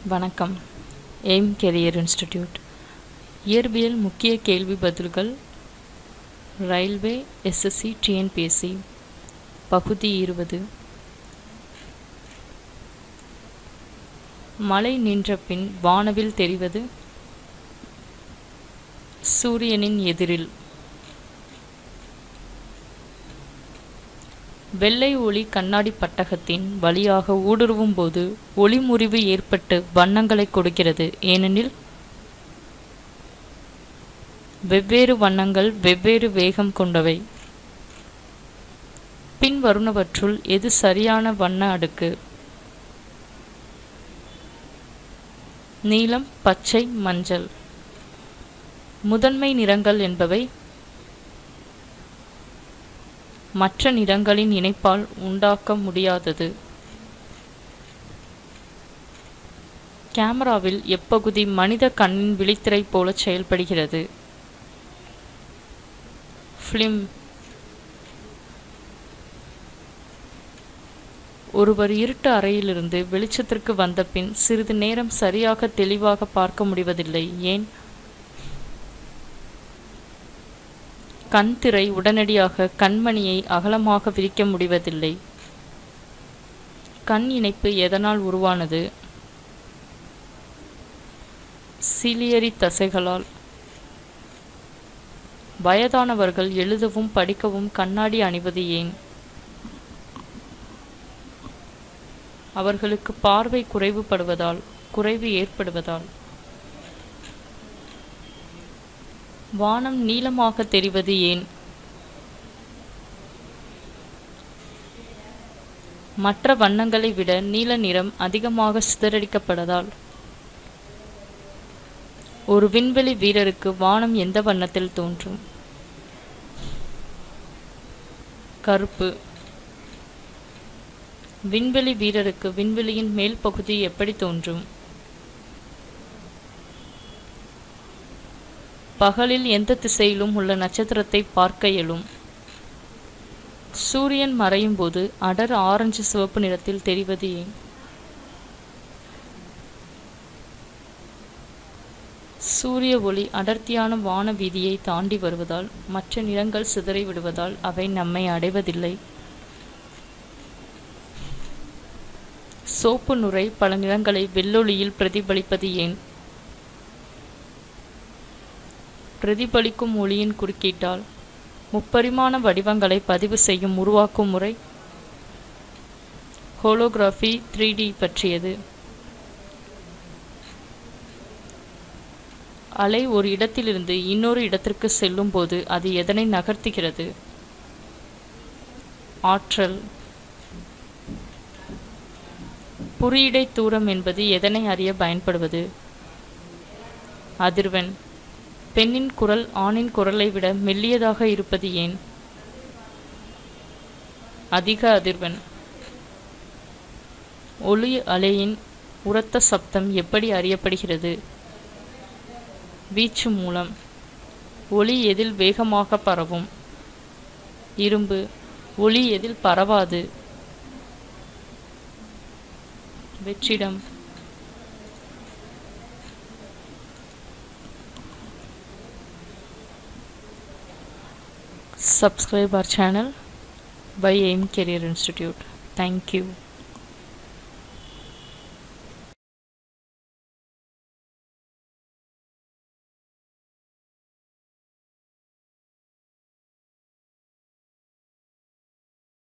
வணக்கம் aim career institute இயற்பியல் முக்கிய கேள்வி பதில்கள் ரயில்வே எஸ்எஸ்சி டிஎன்பிஎஸ்சி பகுதி இருபது மழை நின்ற பின் வானவில் தெரிவது சூரியனின் எதிரில் வெள்ளை ஒளி கண்ணாடி பட்டகத்தின் வழியாக ஊடுருவும் போது ஒளிமுறிவு ஏற்பட்டு வண்ணங்களை கொடுக்கிறது ஏனெனில் வெவ்வேறு வண்ணங்கள் வெவ்வேறு வேகம் கொண்டவை பின் வருணவற்றுள் எது சரியான வண்ண அடுக்கு நீலம் பச்சை மஞ்சள் முதன்மை நிறங்கள் என்பவை மற்ற நிறங்களின் இணைப்பால் உண்டாக்க முடியாதது கேமராவில் எப்பகுதி மனித கண்ணின் விழித்திரை போல செயல்படுகிறது ஃபிலிம் ஒருவர் இருட்டு அறையிலிருந்து வெளிச்சத்திற்கு வந்த பின் சிறிது நேரம் சரியாக தெளிவாக பார்க்க முடிவதில்லை ஏன் கண் திரை உடனடியாக கண்மணியை அகலமாக விரிக்க முடிவதில்லை கண் இணைப்பு எதனால் உருவானது சிலியரி தசைகளால் வயதானவர்கள் எழுதவும் படிக்கவும் கண்ணாடி அணிவது ஏன் அவர்களுக்கு பார்வை குறைவுபடுவதால் குறைவு ஏற்படுவதால் வானம் நீளமாக தெரிவது ஏன் மற்ற வண்ணங்களை விட நீல நிறம் அதிகமாக சிதறடிக்கப்பட்டதால் ஒரு விண்வெளி வீரருக்கு வானம் எந்த வண்ணத்தில் தோன்றும் கருப்பு விண்வெளி வீரருக்கு விண்வெளியின் மேல் பகுதி எப்படி தோன்றும் பகலில் எந்த திசையிலும் உள்ள நட்சத்திரத்தை பார்க்க இயலும் சூரியன் மறையும் போது அடர் ஆரஞ்சு சிவப்பு நிறத்தில் தெரிவது ஏன் சூரிய ஒளி அடர்த்தியான வான வீதியை தாண்டி வருவதால் மற்ற நிறங்கள் சிதறி விடுவதால் அவை நம்மை அடைவதில்லை சோப்பு நுரை பல நிறங்களை வெள்ளொளியில் பிரதிபலிப்பது ஏன் பிரதிபலிக்கும் ஒளியின் குறுக்கீட்டால் முப்பரிமாண வடிவங்களை பதிவு செய்யும் உருவாக்கும் முறை ஹோலோகிராஃபி த்ரீ டி பற்றியது அலை ஒரு இடத்திலிருந்து இன்னொரு இடத்திற்கு செல்லும் போது அது எதனை நகர்த்துகிறது ஆற்றல் குறியீடை தூரம் என்பது எதனை அறிய பயன்படுவது அதிர்வெண் பெண்ணின் குரல் ஆணின் குரலை விட மெல்லியதாக இருப்பது ஏன் அதிக அதிர்வெண் ஒளி அலையின் உரத்த சப்தம் எப்படி அறியப்படுகிறது வீச்சு மூலம் ஒளி எதில் வேகமாக பரவும் இரும்பு ஒளி எதில் பரவாது வெற்றிடம் subscribe our channel by AIM Career Institute. Thank you.